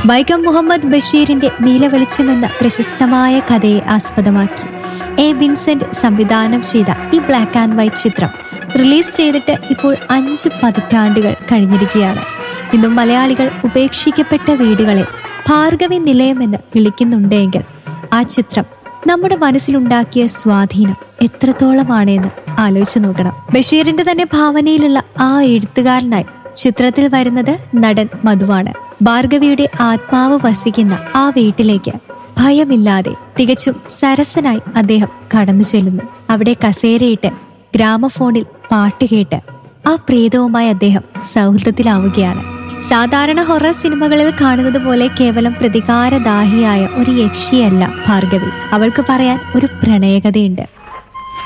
വൈക്കം മുഹമ്മദ് ബഷീറിന്റെ നീലവെളിച്ചം എന്ന പ്രശസ്തമായ കഥയെ ആസ്പദമാക്കി എ വിൻസെന്റ് സംവിധാനം ചെയ്ത ഈ ബ്ലാക്ക് ആൻഡ് വൈറ്റ് ചിത്രം റിലീസ് ചെയ്തിട്ട് ഇപ്പോൾ അഞ്ച് പതിറ്റാണ്ടുകൾ കഴിഞ്ഞിരിക്കുകയാണ് ഇന്നും മലയാളികൾ ഉപേക്ഷിക്കപ്പെട്ട വീടുകളെ ഭാർഗവി നിലയം എന്ന് വിളിക്കുന്നുണ്ടെങ്കിൽ ആ ചിത്രം നമ്മുടെ മനസ്സിലുണ്ടാക്കിയ സ്വാധീനം എത്രത്തോളമാണ് എന്ന് ആലോചിച്ചു നോക്കണം ബഷീറിന്റെ തന്നെ ഭാവനയിലുള്ള ആ എഴുത്തുകാരനായി ചിത്രത്തിൽ വരുന്നത് നടൻ മധുവാണ് ഭാർഗവിയുടെ ആത്മാവ് വസിക്കുന്ന ആ വീട്ടിലേക്ക് ഭയമില്ലാതെ തികച്ചും സരസനായി അദ്ദേഹം കടന്നു ചെല്ലുന്നു അവിടെ കസേരയിട്ട് ഗ്രാമഫോണിൽ പാട്ട് കേട്ട് ആ പ്രേതവുമായി അദ്ദേഹം സൗഹൃദത്തിലാവുകയാണ് സാധാരണ ഹൊറർ സിനിമകളിൽ കാണുന്നത് പോലെ കേവലം പ്രതികാരദാഹിയായ ഒരു യക്ഷിയല്ല ഭാർഗവി അവൾക്ക് പറയാൻ ഒരു പ്രണയകഥയുണ്ട്